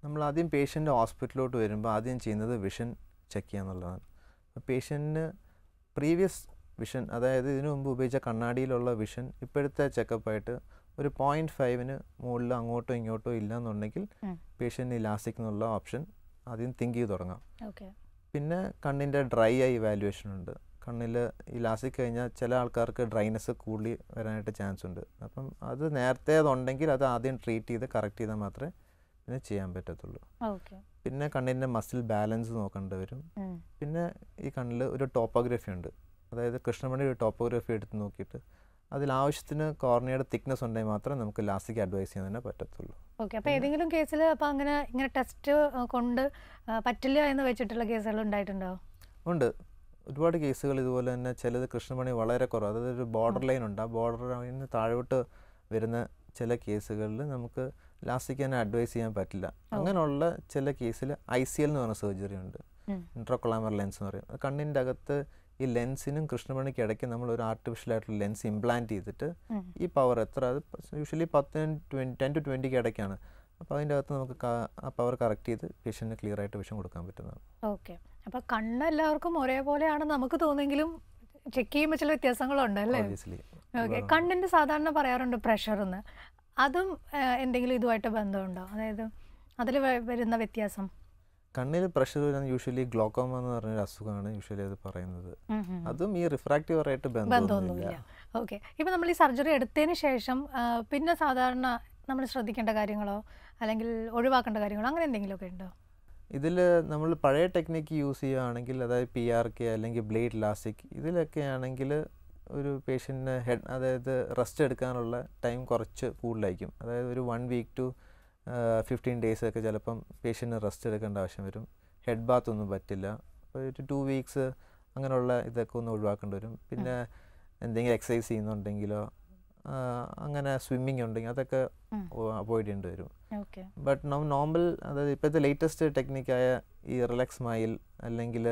നമ്മൾ ആദ്യം പേഷ്യൻ്റ് ഹോസ്പിറ്റലിലോട്ട് വരുമ്പോൾ ആദ്യം ചെയ്യുന്നത് വിഷൻ ചെക്ക് ചെയ്യുക എന്നുള്ളതാണ് പേഷ്യൻറ്റിന് പ്രീവിയസ് വിഷൻ അതായത് ഇതിനു മുമ്പ് ഉപയോഗിച്ച കണ്ണാടിയിലുള്ള വിഷൻ ഇപ്പോഴത്തെ ചെക്കപ്പായിട്ട് ഒരു പോയിൻറ്റ് ഫൈവിന് മുകളിൽ അങ്ങോട്ടോ ഇങ്ങോട്ടോ ഇല്ലയെന്നുണ്ടെങ്കിൽ ഉം. പേഷ്യൻ്റ് ലാസിക് എന്നുള്ള ഓപ്ഷൻ ആദ്യം തിങ്ക് ചെയ്ത് തുടങ്ങാം ഓക്കെ പിന്നെ കണ്ണിൻ്റെ ഡ്രൈ ഐ ഇവാലുവേഷൻ ഉണ്ട് കണ്ണിൽ ഈ ലാസിക് കഴിഞ്ഞാൽ ചില ആൾക്കാർക്ക് ഡ്രൈനെസ് കൂടി വരാനായിട്ട് ചാൻസ് ഉണ്ട് അപ്പം അത് നേരത്തെ അതുണ്ടെങ്കിൽ അത് ആദ്യം ട്രീറ്റ് ചെയ്ത് കറക്റ്റ് ചെയ്താൽ മാത്രമേ ഇതിന് ചെയ്യാൻ പറ്റത്തുള്ളൂ ഓക്കെ പിന്നെ കണ്ണിൻ്റെ മസിൽ ബാലൻസ് നോക്കേണ്ടി വരും പിന്നെ ഈ കണ്ണിൽ ഒരു ടോപ്പോഗ്രഫി ഉണ്ട് അതായത് കൃഷ്ണമണി ഒരു ടോപ്പോഗ്രഫി എടുത്ത് നോക്കിയിട്ട് അതിൽ ആവശ്യത്തിന് കോർണിയയുടെ തിക്നെസ് ഉണ്ടെങ്കിൽ മാത്രമേ നമുക്ക് ലാസ്റ്റിക് അഡ്വൈസ് ചെയ്യാൻ തന്നെ പറ്റത്തുള്ളൂ ഓക്കെ അപ്പോൾ ഏതെങ്കിലും കേസിൽ അപ്പോൾ അങ്ങനെ ഇങ്ങനെ ടെസ്റ്റ് കൊണ്ട് ആ, പറ്റില്ല എന്ന് വെച്ചിട്ടുള്ള കേസുകൾ ഉണ്ടായിട്ടുണ്ടോ ഉണ്ട് ഒരുപാട് കേസുകൾ ഇതുപോലെ തന്നെ ചിലത് കൃഷ്ണമണി വളരെ കുറവ് അതായത് ഒരു ബോർഡർ ലൈൻ ഉണ്ട് ആ ബോർഡർ ലൈനിന് താഴോട്ട് വരുന്ന ചില കേസുകളിൽ നമുക്ക് ലാസ്റ്റിക് തന്നെ അഡ്വൈസ് ചെയ്യാൻ പറ്റില്ല അങ്ങനെയുള്ള ചില കേസിൽ ഐ സി എൽ എന്ന് പറഞ്ഞ സർജറി ഉണ്ട് ഉം. ഇൻട്രോകൊളാമർ ലെൻസ് എന്ന് പറയും അത് കണ്ണിൻ്റെ അകത്ത് ഈ ലെൻസിനും കൃഷ്ണമണിക്ക് ഇടയ്ക്ക് നമ്മൾ ഒരു ആർട്ടിഫിഷ്യൽ ആയിട്ടുള്ള ലെൻസ് ഇംപ്ലാന്റ് ചെയ്തിട്ട് ഉം. ഈ പവർ എത്ര അത് യൂഷ്വലി പത്തിന് ട്വൻറ്റി ടെൻ ടു ട്വൻറ്റിക്ക് ഇടയ്ക്കാണ് അപ്പോൾ അതിൻ്റെ അകത്ത് നമുക്ക് ക- ആ പവർ കറക്റ്റ് ചെയ്ത് പേഷ്യൻറ്റിന് ക്ലിയർ ആയിട്ട് വിഷം കൊടുക്കാൻ പറ്റുന്നതാണ് ഓക്കെ അപ്പോൾ കണ്ണ് എല്ലാവർക്കും ഒരേപോലെയാണെന്ന് നമുക്ക് തോന്നുമെങ്കിലും ചെക്ക് ചെയ്യുമ്പോൾ ചില വ്യത്യാസങ്ങളുണ്ട് അല്ലേ ഓബിയസ്ലി ഓക്കെ കണ്ണിൻ്റെ സാധാരണ പറയാറുണ്ട് പ്രഷർ എന്ന് അതും ആ, എന്തെങ്കിലും ഇതുമായിട്ട് ബന്ധമുണ്ടോ അതായത് അതിൽ വരുന്ന വ്യത്യാസം കണ്ണിൽ പ്രഷർ വരാൻ യൂഷ്വലി ഗ്ലോക്കോമ എന്ന് പറഞ്ഞൊരു അസുഖമാണ് യൂഷ്വലി അത് പറയുന്നത് അതും ഈ റിഫ്രാക്റ്റീവ് ആയിട്ട് ബന്ധമൊന്നുമില്ല ബന്ധമൊന്നുമില്ല ഓക്കെ ഇപ്പം നമ്മൾ ഈ സർജറി എടുത്തതിന് ശേഷം ആ, പിന്നെ സാധാരണ നമ്മൾ ശ്രദ്ധിക്കേണ്ട കാര്യങ്ങളോ അല്ലെങ്കിൽ ഒഴിവാക്കേണ്ട കാര്യങ്ങളോ അങ്ങനെ എന്തെങ്കിലുമൊക്കെ ഉണ്ടോ ഇതിൽ നമ്മൾ പഴയ ടെക്നിക്ക് യൂസ് ചെയ്യുകയാണെങ്കിൽ അതായത് പി ആർ കെ അല്ലെങ്കിൽ ബ്ലേഡ് ലാസ്റ്റിക് ഇതിലൊക്കെ ആണെങ്കിൽ ഒരു പേഷ്യൻറ്റിന് ഹെഡ് അതായത് റെസ്റ്റ് എടുക്കാനുള്ള ടൈം കുറച്ച് കൂടുതലായിരിക്കും അതായത് ഒരു one week to fifteen days ഒക്കെ ചിലപ്പം പേഷ്യൻറ്റിന് റെസ്റ്റ് എടുക്കേണ്ട ആവശ്യം വരും ഹെഡ് ബാത്ത് ഒന്നും പറ്റില്ല അപ്പോൾ ഒരു ടു വീക്സ് അങ്ങനെയുള്ള ഇതൊക്കെ ഒന്ന് ഒഴിവാക്കേണ്ടി വരും പിന്നെ എന്തെങ്കിലും എക്സസൈസ് ചെയ്യുന്നുണ്ടെങ്കിലോ ആ, അങ്ങനെ സ്വിമ്മിങ് ഉണ്ടെങ്കിൽ അതൊക്കെ ഉം. അവോയ്ഡ് ചെയ്യേണ്ടി വരും ഓക്കെ ബട്ട് നോർമൽ അതായത് ഇപ്പോഴത്തെ ലേറ്റസ്റ്റ് ടെക്നിക്കായ ഈ റിലാക്സ് മൈൽ അല്ലെങ്കിൽ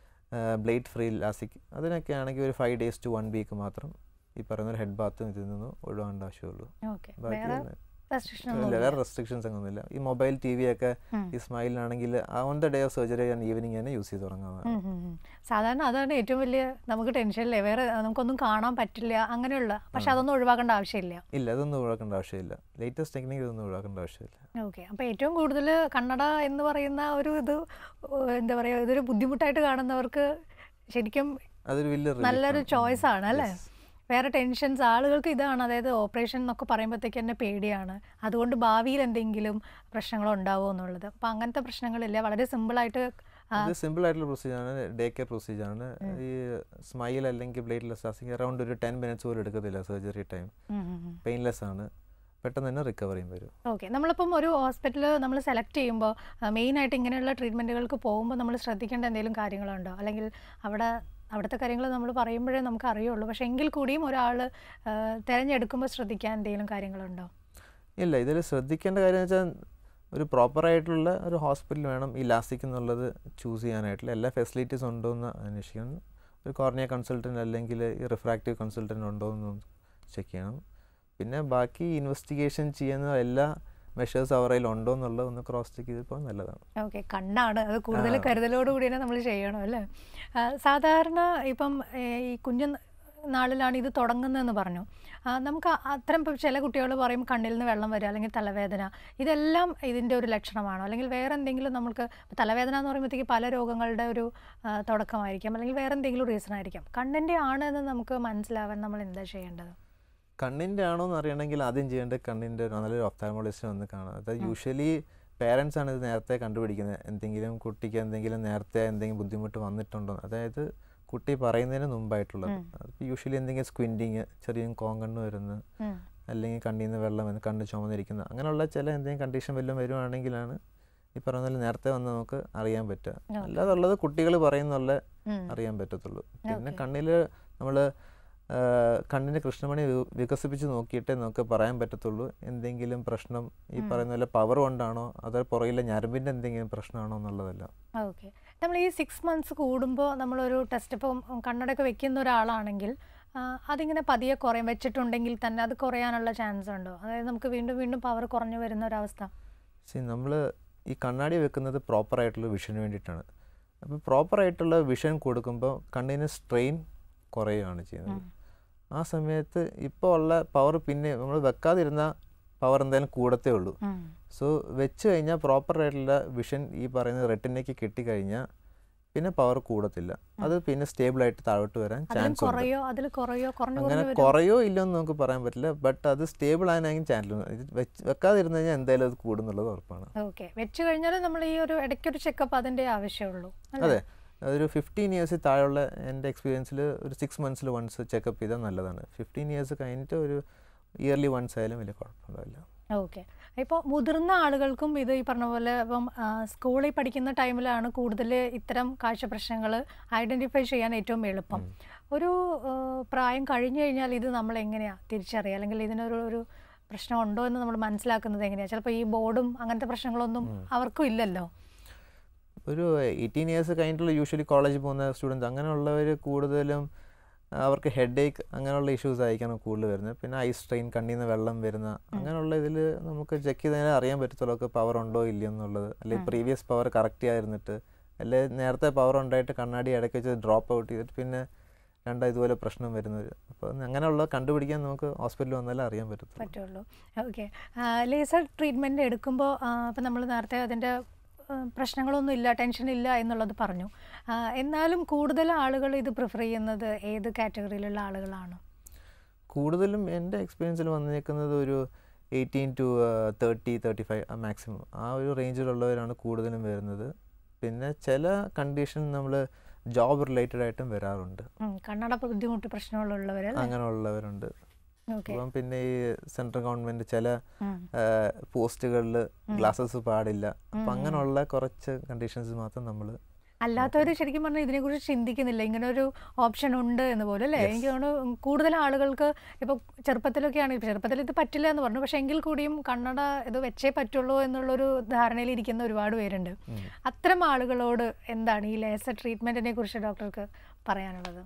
ബ്ലേഡ് ഫ്രീ ലാസിക് അതിനൊക്കെ ആണെങ്കിൽ ഒരു five days to one week മാത്രം ഈ പറയുന്ന ഹെഡ് ബാത്തും ഇതിൽ നിന്ന് ഒഴിവാകേണ്ട ആവശ്യമുള്ളൂ ഓക്കെ ബാക്കി വേറെ ഒന്നും- റെസ്ട്രിക്ഷൻ ഇല്ല, ഒന്നും വേറെ റെസ്ട്രിക്ഷൻസ് ഒന്നുമില്ല ഈ മൊബൈൽ ടി വി ഒക്കെ ഉം. ഈ സ്മൈലിനാണെങ്കിൽ on the day of surgery ഞാൻ ഈവനിങ് തന്നെ യൂസ് ചെയ്ത് തുടങ്ങാവുന്നതാണ് ഉം, ഉം, ഉം. സാധാരണ അതാണ് ഏറ്റവും വലിയ നമുക്ക് ടെൻഷനില്ലേ വേറെ നമുക്കൊന്നും കാണാൻ പറ്റില്ല അങ്ങനെയുള്ള പക്ഷെ അതൊന്നും ഒഴിവാക്കേണ്ട ആവശ്യമില്ല ഇല്ല അതൊന്നും ഒഴിവാക്കേണ്ട ആവശ്യമില്ല ലേറ്റസ്റ്റ് ടെക്നിക്ക് ഇതൊന്നും ഒഴിവാക്കേണ്ട ആവശ്യമില്ല ഓക്കെ അപ്പോൾ ഏറ്റവും കൂടുതൽ കന്നഡ എന്ന് പറയുന്ന ഒരു ഇത് ഏഹ്, എന്താ പറയുക ഇതൊരു ബുദ്ധിമുട്ടായിട്ട് കാണുന്നവർക്ക് ശരിക്കും അതൊരു വലിയ relief നല്ലൊരു ആണ്. ചോയ്സ് ആണ് അല്ലേ Yes. വേറെ ടെൻഷൻസ് ആളുകൾക്ക് ഇതാണ് അതായത് ഓപ്പറേഷൻ എന്നൊക്കെ പറയുമ്പോഴത്തേക്ക് തന്നെ പേടിയാണ് അതുകൊണ്ട് ഭാവിയിൽ എന്തെങ്കിലും പ്രശ്നങ്ങൾ ഉണ്ടാവുമോ എന്നുള്ളത് അപ്പോൾ അങ്ങനത്തെ പ്രശ്നങ്ങളില്ല വളരെ സിമ്പിളായിട്ട് ഇത് സിമ്പിൾ ആയിട്ടുള്ള പ്രൊസീജിയറാണ് ഡേ കെയർ പ്രൊസീജിയറാണ് ഈ സ്മൈൽ അല്ലെങ്കിൽ ബ്ലേഡ്ലെസ് ലാസിങ് അറൗണ്ട് ഒരു ടെൻ മിനിറ്റ്സ് പോലും എടുക്കത്തില്ല സർജറി ടൈം പെയിൻലെസ് ആണ് പെട്ടെന്ന് തന്നെ റിക്കവറിയും വരും ഓക്കെ നമ്മളിപ്പം ഒരു ഹോസ്പിറ്റൽ നമ്മൾ സെലക്ട് ചെയ്യുമ്പോൾ മെയിനായിട്ട് ഇങ്ങനെയുള്ള ട്രീറ്റ്മെൻറ്റുകൾക്ക് പോകുമ്പോൾ നമ്മൾ ശ്രദ്ധിക്കേണ്ട എന്തെങ്കിലും കാര്യങ്ങളുണ്ടോ അല്ലെങ്കിൽ അവിടെ അവിടുത്തെ കാര്യങ്ങൾ നമ്മൾ പറയുമ്പോഴേ നമുക്ക് അറിയുള്ളൂ പക്ഷേ എങ്കിൽ കൂടിയും ഒരാൾ തിരഞ്ഞെടുക്കുമ്പോൾ ശ്രദ്ധിക്കാൻ എന്തെങ്കിലും കാര്യങ്ങളുണ്ടോ ഇല്ല ഇതിൽ ശ്രദ്ധിക്കേണ്ട കാര്യം എന്ന് വെച്ചാൽ ഒരു പ്രോപ്പറായിട്ടുള്ള ഒരു ഹോസ്പിറ്റൽ വേണം ഈ ലാസ്റ്റിക് എന്നുള്ളത് ചൂസ് ചെയ്യാനായിട്ടുള്ള എല്ലാ ഫെസിലിറ്റീസ് ഉണ്ടോ എന്ന് അന്വേഷിക്കണം ഒരു കോർണിയ കൺസൾട്ടൻ്റ് അല്ലെങ്കിൽ ഈ റിഫ്രാക്റ്റീവ് കൺസൾട്ടൻ്റ് ഉണ്ടോ എന്ന് ചെക്ക് ചെയ്യണം പിന്നെ ബാക്കി ഇൻവെസ്റ്റിഗേഷൻ ചെയ്യുന്ന എല്ലാ മെഷേഴ്സ് അവരുടെ ഉണ്ടോ എന്നുള്ളത് ഒന്ന് ക്രോസ് ചെക്ക് ചെയ്തപ്പോൾ നല്ലതാണ് ഓക്കെ കണ്ണാണ് അത് കൂടുതൽ ആ. കരുതലോട് കൂടി തന്നെ നമ്മൾ ചെയ്യണം അല്ലേ ആ, സാധാരണ ഇപ്പം ഏ, ഈ കുഞ്ഞു നാളിലാണ് ഇത് തുടങ്ങുന്നതെന്ന് പറഞ്ഞു ആ, നമുക്ക് അ- അത്തരം ഇപ്പം ചില കുട്ടികൾ പറയും കണ്ണിൽ നിന്ന് വെള്ളം വരിക അല്ലെങ്കിൽ തലവേദന ഇതെല്ലാം ഇതിൻ്റെ ഒരു ലക്ഷണമാണോ അല്ലെങ്കിൽ വേറെ എന്തെങ്കിലും നമുക്ക് തലവേദന എന്ന് പറയുമ്പോഴത്തേക്ക് പല രോഗങ്ങളുടെ ഒരു ആ, തുടക്കമായിരിക്കാം അല്ലെങ്കിൽ വേറെ എന്തെങ്കിലും റീസൺ ആയിരിക്കാം കണ്ണിൻ്റെ ആണ് എന്ന് നമുക്ക് മനസ്സിലാവാൻ നമ്മൾ എന്താ ചെയ്യേണ്ടത് കണ്ണിൻ്റെ ആണോ എന്ന് അറിയണമെങ്കിൽ ആദ്യം ചെയ്യേണ്ടത് കണ്ണിൻ്റെ ഒരു നല്ലൊരു ഒഫ്താൽമോളജിസ്റ്റ് വന്ന് കാണാം അതായത് യൂഷ്വലി പേരൻസ് ആണ് ഇത് നേരത്തെ കണ്ടുപിടിക്കുന്നത് എന്തെങ്കിലും കുട്ടിക്ക് എന്തെങ്കിലും നേരത്തെ എന്തെങ്കിലും ബുദ്ധിമുട്ട് വന്നിട്ടുണ്ടോ എന്ന്. അതായത് കുട്ടി പറയുന്നതിന് മുമ്പായിട്ടുള്ളത് യൂഷ്വലി എന്തെങ്കിലും സ്ക്വിൻറ്റിങ് ചെറിയ കോങ്കണ്ണ് വരുന്നു ഉം. അല്ലെങ്കിൽ കണ്ണിൽ നിന്ന് വെള്ളം വന്ന് കണ്ണ് ചുമന്നിരിക്കുന്ന അങ്ങനെയുള്ള ചില എന്തെങ്കിലും കണ്ടീഷൻ വല്ലതും വരുവാണെങ്കിലാണ് ഈ പറഞ്ഞ പോലെ നേരത്തെ വന്ന് നമുക്ക് അറിയാൻ പറ്റുക അല്ലാതെ ഉള്ളത് കുട്ടികൾ പറയുന്നുള്ള ഉം. അറിയാൻ പറ്റത്തുള്ളൂ പിന്നെ Okay. കണ്ണിൽ നമ്മൾ കണ്ണിൻ്റെ കൃഷ്ണമണി വി- വികസിപ്പിച്ച് നോക്കിയിട്ടേ നമുക്ക് പറയാൻ പറ്റത്തുള്ളൂ എന്തെങ്കിലും പ്രശ്നം ഈ പറയുന്ന പോലെ പവർ കൊണ്ടാണോ അതോ പുറകിലെ ഞരമ്പിൻ്റെ എന്തെങ്കിലും പ്രശ്നമാണോ എന്നുള്ളതല്ല ഓക്കെ നമ്മൾ ഈ സിക്സ് മന്ത്സ് കൂടുമ്പോൾ നമ്മളൊരു ടെസ്റ്റ് ഇപ്പം കണ്ണടയൊക്കെ വെക്കുന്ന ഒരാളാണെങ്കിൽ ആ, അതിങ്ങനെ പതിയെ കുറയും വെച്ചിട്ടുണ്ടെങ്കിൽ തന്നെ അത് കുറയാനുള്ള ചാൻസ് ഉണ്ടോ അതായത് നമുക്ക് വീണ്ടും വീണ്ടും പവർ കുറഞ്ഞു വരുന്ന ഒരവസ്ഥ സി നമ്മൾ ഈ കണ്ണാടി വെക്കുന്നത് പ്രോപ്പറായിട്ടുള്ള വിഷന് വേണ്ടിയിട്ടാണ് അപ്പോൾ പ്രോപ്പറായിട്ടുള്ള വിഷൻ കൊടുക്കുമ്പോൾ കണ്ണിന് സ്ട്രെയിൻ കുറയുകയാണ് ചെയ്യുന്നത് ആ സമയത്ത് ഇപ്പോൾ ഉള്ള പവർ പിന്നെ നമ്മൾ വെക്കാതിരുന്ന പവർ എന്തായാലും കൂടത്തേ ഉള്ളൂ ഉം. സോ വെച്ച് കഴിഞ്ഞാൽ പ്രോപ്പറായിട്ടുള്ള വിഷൻ ഈ പറയുന്ന റെറ്റിനയ്ക്ക് കിട്ടിക്കഴിഞ്ഞാൽ പിന്നെ പവർ കൂടത്തില്ല അത് പിന്നെ സ്റ്റേബിളായിട്ട് താഴോട്ട് വരാൻ അതിലും ചാൻസ് ഉണ്ട് കുറയോ അതിൽ കുറയോ കുറഞ്ഞു അങ്ങനെ കുറഞ്ഞു വരും കുറയോ ഇല്ലെന്ന് നമുക്ക് പറയാൻ പറ്റില്ല ബട്ട് അത് സ്റ്റേബിൾ ആകാനായിരിക്കും ചാൻസ് ഇത് വെച്ച് വെക്കാതിരുന്ന് കഴിഞ്ഞാൽ എന്തായാലും അത് കൂടുന്നുള്ളത് ഉറപ്പാണ് ഓക്കെ വെച്ച് കഴിഞ്ഞാൽ നമ്മൾ ഈ ഒരു ഇടയ്ക്കൊരു ചെക്കപ്പ് അതിൻ്റെ ആവശ്യമുള്ളൂ അല്ലേ? അതെ അതൊരു ഫിഫ്റ്റീൻ ഇയേഴ്സിൽ താഴെയുള്ള എൻ്റെ എക്സ്പീരിയൻസിൽ ഒരു സിക്സ് മന്ത്സിൽ വൺസ് ചെക്കപ്പ് ചെയ്താൽ നല്ലതാണ് ഫിഫ്റ്റീൻ ഇയേഴ്സ് കഴിഞ്ഞിട്ട് ഒരു ഇയർലി വൺസ് ആയാലും വലിയ കുഴപ്പമുണ്ടാവില്ല ഓക്കെ ഇപ്പോൾ മുതിർന്ന ആളുകൾക്കും ഇത് ഈ പറഞ്ഞ പോലെ ഇപ്പം ആ, സ്കൂളിൽ പഠിക്കുന്ന ടൈമിലാണ് കൂടുതൽ ഇത്തരം കാഴ്ച പ്രശ്നങ്ങൾ ഐഡൻറ്റിഫൈ ചെയ്യാൻ ഏറ്റവും എളുപ്പം ഒരു ആ, പ്രായം കഴിഞ്ഞു കഴിഞ്ഞാൽ ഇത് നമ്മൾ എങ്ങനെയാണ് തിരിച്ചറിയുക അല്ലെങ്കിൽ ഇതിനൊരു ഒരു പ്രശ്നം ഉണ്ടോ എന്ന് നമ്മൾ മനസ്സിലാക്കുന്നത് എങ്ങനെയാണ് ചിലപ്പോൾ ഈ ബോർഡും അങ്ങനത്തെ പ്രശ്നങ്ങളൊന്നും അവർക്കും ഇല്ലല്ലോ ഒരു എയ്റ്റീൻ ഇയേഴ്സ് കഴിഞ്ഞിട്ടുള്ള യൂഷ്വലി കോളേജിൽ പോകുന്ന സ്റ്റുഡൻസ് അങ്ങനെയുള്ളവർ കൂടുതലും അവർക്ക് ഹെഡ് ഏക്ക് അങ്ങനെയുള്ള ഇഷ്യൂസ് ആയിരിക്കണം കൂടുതൽ വരുന്നത് പിന്നെ ഐ സ്ട്രെയിൻ കണ്ണിൽ നിന്ന് വെള്ളം വരുന്ന അങ്ങനെയുള്ള ഇതിൽ നമുക്ക് ചെക്ക് ചെയ്താലേ അറിയാൻ പറ്റത്തുള്ളൂ ഒക്കെ പവർ ഉണ്ടോ ഇല്ലയോ എന്നുള്ളത് അല്ലെങ്കിൽ പ്രീവിയസ് പവർ കറക്റ്റ് ആയിരുന്നിട്ട് അല്ലെ നേരത്തെ പവർ ഉണ്ടായിട്ട് കണ്ണാടി ഇടയ്ക്ക് വെച്ച് ഡ്രോപ്പ് ഔട്ട് ചെയ്തിട്ട് പിന്നെ രണ്ടാ ഇതുപോലെ പ്രശ്നം വരുന്നത് അപ്പോൾ അങ്ങനെയുള്ള കണ്ടുപിടിക്കാൻ നമുക്ക് ഹോസ്പിറ്റലിൽ വന്നാലേ അറിയാൻ പറ്റത്തുള്ളൂ പറ്റുള്ളൂ ഓക്കെ ലേസർ ട്രീറ്റ്മെൻറ്റ് എടുക്കുമ്പോൾ ഇപ്പം നമ്മൾ നേരത്തെ അതിൻ്റെ ആ, പ്രശ്നങ്ങളൊന്നും ഇല്ല ടെൻഷൻ ഇല്ല എന്നുള്ളത് പറഞ്ഞു ആ, എന്നാലും കൂടുതൽ ആളുകൾ ഇത് പ്രിഫർ ചെയ്യുന്നത് ഏത് കാറ്റഗറിയിലുള്ള ആളുകളാണ് കൂടുതലും എൻ്റെ എക്സ്പീരിയൻസിൽ വന്നേക്കുന്നത് ഒരു eighteen to thirty thirty five maximum ആ ഒരു റേഞ്ചിലുള്ളവരാണ് കൂടുതലും വരുന്നത് പിന്നെ ചില കണ്ടീഷൻ നമ്മൾ ജോബ് റിലേറ്റഡ് ആയിട്ടും വരാറുണ്ട് ഉം, കണ്ണട ബുദ്ധിമുട്ട് പ്രശ്നങ്ങളുള്ളവരല്ലേ അങ്ങനെയുള്ളവരുണ്ട് ഓക്കെ അപ്പം പിന്നെ ഈ സെൻട്രൽ ഗവൺമെൻറ് ചില പോസ്റ്റുകളിൽ ഗ്ലാസസ് പാടില്ല അപ്പം അങ്ങനെയുള്ള കുറച്ച് കണ്ടീഷൻസ് മാത്രം നമ്മൾ അല്ലാത്തവർ ശരിക്കും പറഞ്ഞാൽ ഇതിനെക്കുറിച്ച് ചിന്തിക്കുന്നില്ല ഇങ്ങനെ ഒരു ഓപ്ഷൻ ഉണ്ട് എന്ന് പോലും അല്ലേ എനിക്ക് തോന്നുന്നു കൂടുതൽ ആളുകൾക്ക് ഇപ്പോൾ ചെറുപ്പത്തിലൊക്കെ ആണെങ്കിൽ ചെറുപ്പത്തിൽ ഇത് പറ്റില്ല എന്ന് പറഞ്ഞു പക്ഷേ എങ്കിൽ കൂടിയും കണ്ണട ഇത് വെച്ചേ പറ്റുള്ളൂ എന്നുള്ളൊരു ധാരണയിൽ ഇരിക്കുന്ന ഒരുപാട് പേരുണ്ട് അത്തരം ആളുകളോട് എന്താണ് ഈ ലേസർ ട്രീറ്റ്മെൻറ്റിനെ കുറിച്ച് ഡോക്ടർക്ക് പറയാനുള്ളത്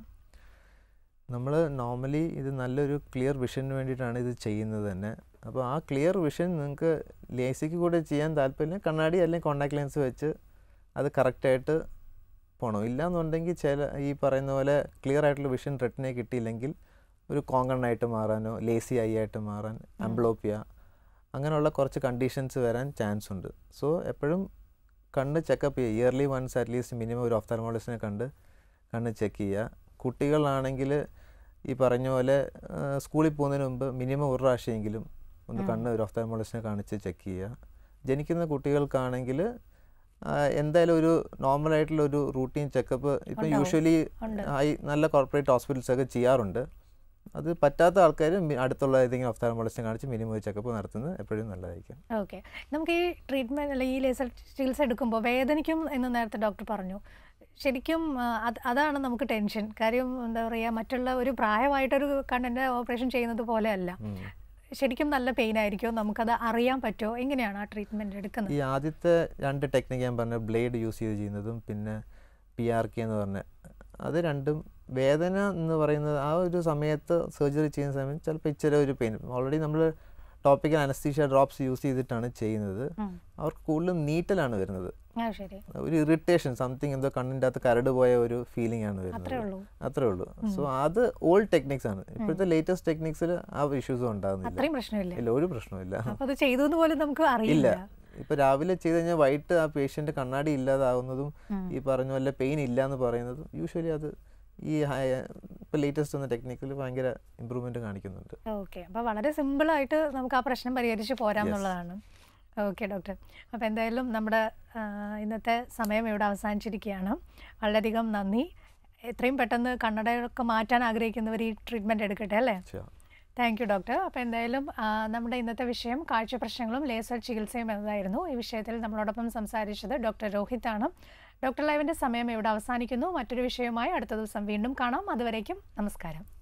നമ്മൾ നോർമലി ഇത് നല്ലൊരു ക്ലിയർ വിഷന് വേണ്ടിയിട്ടാണ് ഇത് ചെയ്യുന്നത് തന്നെ അപ്പോൾ ആ ക്ലിയർ വിഷൻ നിങ്ങൾക്ക് ലേസിക്ക് കൂടെ ചെയ്യാൻ താല്പര്യം കണ്ണാടി അല്ലെങ്കിൽ കോണ്ടാക്ട് ലെൻസ് വെച്ച് അത് കറക്റ്റായിട്ട് പോകണം ഇല്ലാന്നുണ്ടെങ്കിൽ ചില ഈ പറയുന്ന പോലെ ക്ലിയർ ആയിട്ടുള്ള വിഷൻ റെറ്റിനെ കിട്ടിയില്ലെങ്കിൽ ഒരു കോങ്കണ്ണായിട്ട് മാറാനോ ലേസി ഐ ആയിട്ട് മാറാൻ അംബ്ലോപ്പിയ അങ്ങനെയുള്ള കുറച്ച് കണ്ടീഷൻസ് വരാൻ ചാൻസ് ഉണ്ട് സോ എപ്പോഴും കണ്ണ് ചെക്കപ്പ് ചെയ്യുക ഇയർലി വൺസ് അറ്റ്ലീസ്റ്റ് മിനിമം ഒരു ഒഫ്താൽമോളജിസ്റ്റിനെ കണ്ട് കണ്ണ് ചെക്ക് ചെയ്യുക കുട്ടികളാണെങ്കിൽ ഈ പറഞ്ഞ പോലെ ആ, സ്കൂളിൽ പോകുന്നതിന് മുമ്പ് മിനിമം ഒരു പ്രാവശ്യമെങ്കിലും ഒന്ന് കണ്ണ് ഒരു ഒഫ്താൽമോളജിസ്റ്റിനെ കാണിച്ച് ചെക്ക് ചെയ്യുക ജനിക്കുന്ന കുട്ടികൾക്കാണെങ്കിൽ ആ, എന്തായാലും ഒരു നോർമൽ ആയിട്ടുള്ള ഒരു റൂട്ടീൻ ചെക്കപ്പ് ഇപ്പം ഉണ്ടാവും. യൂഷ്വലി ഉണ്ട്. ഹൈ നല്ല കോർപ്പറേറ്റ് ഹോസ്പിറ്റൽസ് ഒക്കെ ചെയ്യാറുണ്ട് അത് പറ്റാത്ത ആൾക്കാർ അടുത്തുള്ള ഏതെങ്കിലും ഒഫ്താൽമോളജിസ്റ്റിനെ കാണിച്ച് മിനിമം ഒരു ചെക്കപ്പ് നടത്തുന്നത് എപ്പോഴും നല്ലതായിരിക്കും ഓക്കെ നമുക്ക് ഈ ട്രീറ്റ്മെൻറ്റ് അല്ലെങ്കിൽ ഈ ലേസർ ചികിത്സ എടുക്കുമ്പോൾ വേദനിക്കും എന്ന് നേരത്തെ ഡോക്ടർ പറഞ്ഞു ശരിക്കും ആ, അത് അതാണ് നമുക്ക് ടെൻഷൻ കാര്യം എന്താ പറയുക മറ്റുള്ള ഒരു പ്രായമായിട്ടൊരു കണ്ണിൻ്റെ ഓപ്പറേഷൻ ചെയ്യുന്നത് പോലെ അല്ല ഉം. ശരിക്കും നല്ല പെയിൻ ആയിരിക്കുമോ നമുക്കത് അറിയാൻ പറ്റുമോ എങ്ങനെയാണ് ആ ട്രീറ്റ്മെൻറ്റ് എടുക്കുന്നത് ഈ ആദ്യത്തെ രണ്ട് ടെക്നിക്ക് ഞാൻ പറഞ്ഞ ബ്ലേഡ് യൂസ് ചെയ്ത് ചെയ്യുന്നതും പിന്നെ പി ആർ കെ എന്ന് പറഞ്ഞ അത് രണ്ടും വേദന എന്ന് പറയുന്നത് ആ ഒരു സമയത്ത് സർജറി ചെയ്യുന്ന സമയത്ത് ചിലപ്പോൾ ഇച്ചിരി ഒരു പെയിൻ ഓൾറെഡി നമ്മൾ ടോപ്പിക്കൽ അനസ്തീഷ്യ ഡ്രോപ്സ് യൂസ് ചെയ്തിട്ടാണ് ചെയ്യുന്നത് ഉം. അവർക്ക് കൂടുതലും നീറ്റലാണ് വരുന്നത് ആ ശരി ഒരു ഇറിറ്റേഷൻ സംതിങ് എന്തോ കണ്ണിൻ്റെ അകത്ത് കരട് പോയ ഒരു ഫീലിംഗ് ആണ് അത്രേ വരുന്നത് ഉള്ളൂ അത്രേ ഉള്ളൂ സോ അത് ഓൾഡ് ടെക്നിക്സ് ആണ് ഇപ്പോഴത്തെ ലേറ്റസ്റ്റ് ടെക്നിക്സിൽ ആ ഇഷ്യൂസും ഉണ്ടാകുന്നില്ല അത്രയും പ്രശ്നമില്ല ഇല്ല ഒരു പ്രശ്നമില്ല അപ്പോൾ അത് ചെയ്തു എന്ന് പോലും നമുക്ക് ഇല്ല അറിയില്ല ഇപ്പൊ രാവിലെ ചെയ്ത് കഴിഞ്ഞാൽ വൈകിട്ട് ആ പേഷ്യന്റ് കണ്ണാടി ഇല്ലാതാവുന്നതും ഈ പറഞ്ഞ പോലെ പെയിൻ ഇല്ല എന്ന് പറയുന്നതും യൂഷ്വലി അത് ഈ ഇപ്പൊ ലേറ്റസ്റ്റ് വന്ന ടെക്നിക്കിൽ ഭയങ്കര ഇമ്പ്രൂവ്മെന്റ് കാണിക്കുന്നുണ്ട് ഓക്കെ അപ്പോൾ വളരെ സിമ്പിളായിട്ട് നമുക്ക് ആ പ്രശ്നം പരിഹരിച്ച് പോരാം Yes. എന്നുള്ളതാണ് ഓക്കെ ഡോക്ടർ അപ്പോൾ എന്തായാലും നമ്മുടെ ആ, ഇന്നത്തെ സമയം ഇവിടെ അവസാനിച്ചിരിക്കുകയാണ് വളരെയധികം നന്ദി എത്രയും പെട്ടെന്ന് കണ്ണടയൊക്കെ മാറ്റാൻ ആഗ്രഹിക്കുന്നവർ ഈ ട്രീറ്റ്മെൻറ്റ് എടുക്കട്ടെ അല്ലേ Sure. താങ്ക് യു ഡോക്ടർ അപ്പോൾ എന്തായാലും ആ, നമ്മുടെ ഇന്നത്തെ വിഷയം കാഴ്ച പ്രശ്നങ്ങളും ലേസർ ചികിത്സയും എന്നതായിരുന്നു ഈ വിഷയത്തിൽ നമ്മളോടൊപ്പം സംസാരിച്ചത് ഡോക്ടർ രോഹിത് ആണ് ഡോക്ടർ ലൈവിൻ്റെ സമയം ഇവിടെ അവസാനിക്കുന്നു മറ്റൊരു വിഷയവുമായി അടുത്ത ദിവസം വീണ്ടും കാണാം അതുവരേക്കും നമസ്കാരം